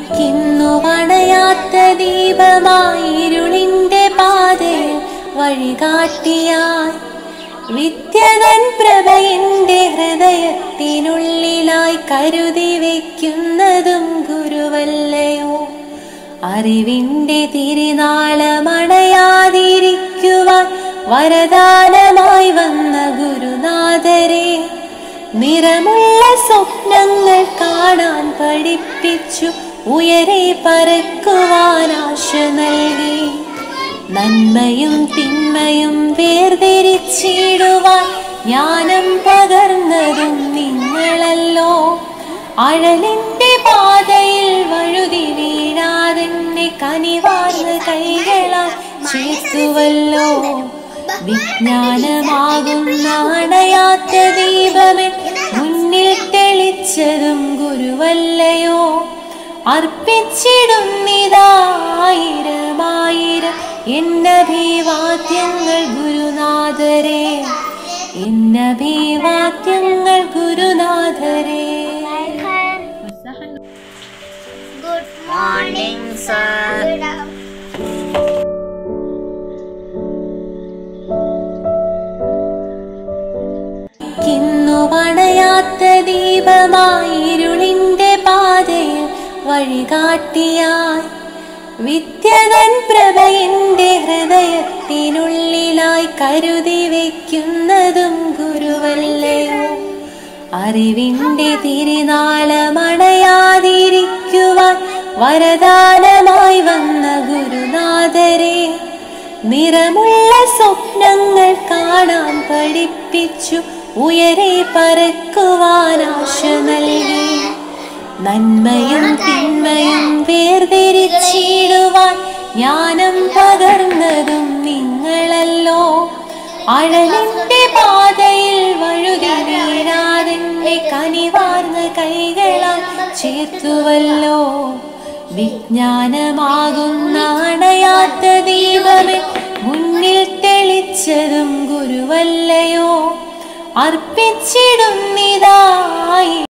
എനിക്കിന്നു വണയാത്ത ദീപമായിരുളിന്റെ പാതയിൽ വഴികാട്ടിയായി വിദ്യതൻ പ്രഭയുടെ ഹൃദയത്തിനുള്ളിലായി കരുതി വയ്ക്കുന്നതും ഗുരുവല്ലയോ അറിവിന്റെ തിരുനാളമണയാതിരിക്കുവാൻ വരദാനമായി വന്ന ഗുരുനാഥരെ നിറമുള്ള സ്വപ്നങ്ങൾ കാണാൻ പഠിപ്പിച്ചു ഉയരെ പറക്കുവാൻ ആശ നൽകി നന്മയും തിന്മയും വേർതിരിച്ചിടുവാൻ ജ്ഞാനം പകർന്നതും നിങ്ങളല്ലോ അഴലിന്റെ പാതയിൽ വഴുതി വീഴാതെന്നെ കനിവാർന്ന കൈകളാൽ ചേർത്തുവല്ലോ വിജ്ഞാനമാകുന്ന അണയാത്ത ദീപമേ മുന്നിൽ തെളിച്ചതും ഗുരുവല്ലയോ അർപ്പിച്ചിടുന്നിതായിരമായിരം എന്നഭിവാദ്യങ്ങൾ ഗുരുനാഥരെ എന്നഭിവാദ്യങ്ങൾ ഗുരുനാഥരെ Good Morning, sir. Good afternoon. ഇന്നു വണയാത്ത ദീപമായിരുളിന്റെ പാതയിൽ വഴികാട്ടിയായി വിദ്യതൻ പ്രഭയുടെ ഹൃദയത്തിനുള്ളിലായി കരുതി വയ്ക്കുന്നതും ഗുരുവല്ലയോ അറിവിന്റെ തിരുനാളമണയാതിരിക്കുവാൻ വരദാനമായി വന്ന ഗുരുനാഥരെ നിറമുള്ള സ്വപ്നങ്ങൾ കാണാൻ പഠിപ്പിച്ചു ഉയരെ പറക്കുവാൻ ആശ നൽകി നന്മയും തിന്മയും വേർതിരിച്ചിടുവാൻ ജ്ഞാനം പകർന്നതും നിങ്ങളല്ലോ അഴലിന്റെ പാതയിൽ വഴുതി വീഴാതെന്നെ കനിവാർന്ന കൈകളാൽ ചേർത്തുവല്ലോ വിജ്ഞാനമാകുന്ന അണയാത്ത ദീപമേ മുന്നിൽ തെളിച്ചതും ഗുരുവല്ലയോ അർപ്പിച്ചിടുന്നിതായി